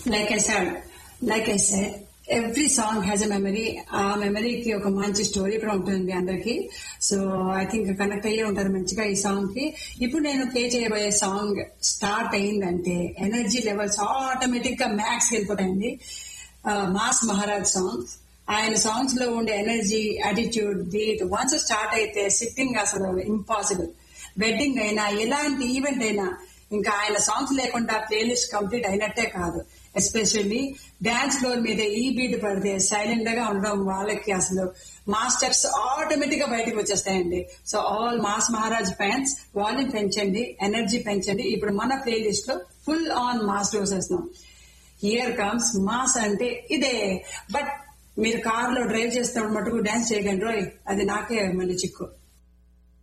like I said like I said every song has a memory ఆ మెమరీకి ఒక మంచి స్టోరీ కూడా ఉంటుంది అందరికి సో ఐ థింక్ కనెక్ట్ అయ్యే ఉంటారు మంచిగా ఈ సాంగ్ కి ఇప్పుడు నేను ప్లే చేయబోయే సాంగ్ స్టార్ట్ అయిందంటే ఎనర్జీ లెవెల్స్ ఆటోమేటిక్ గా మ్యాక్స్ వెళ్ళిపోతాయండి మాస్ మహారాజ్ సాంగ్స్ ఆయన సాంగ్స్ లో ఉండే energy attitude beat once start అయితే సిట్టింగ్ అసలు ఇంపాసిబుల్ వెడ్డింగ్ అయినా ఎలాంటి ఈవెంట్ అయినా ఇంకా ఆయన సాంగ్స్ లేకుండా ప్లేలిస్ట్ కంప్లీట్ అయినట్టే కాదు ఎస్పెషల్లీ డాన్స్ ఫ్లోర్ మీద ఈ బీట్ పడితే సైలెంట్ గా ఉండడం వాళ్ళకి అసలు మా స్టెప్స్ ఆటోమేటిక్ గా బయటకు వచ్చేస్తాయండి so all mass Maharaj fans volume పెంచండి ఎనర్జీ పెంచండి ఇప్పుడు మన ప్లేలిస్ట్ లో ఫుల్ ఆన్ మాస్ డోసేస్తున్నాం హియర్ కమ్స్ మాస్ అంటే ఇదే బట్ మీరు కార్ లో డ్రైవ్ చేస్తున్నప్పుడు మటుకు డాన్స్ చేయకండి రోయ్ అది నాకే మళ్ళీ చిక్కు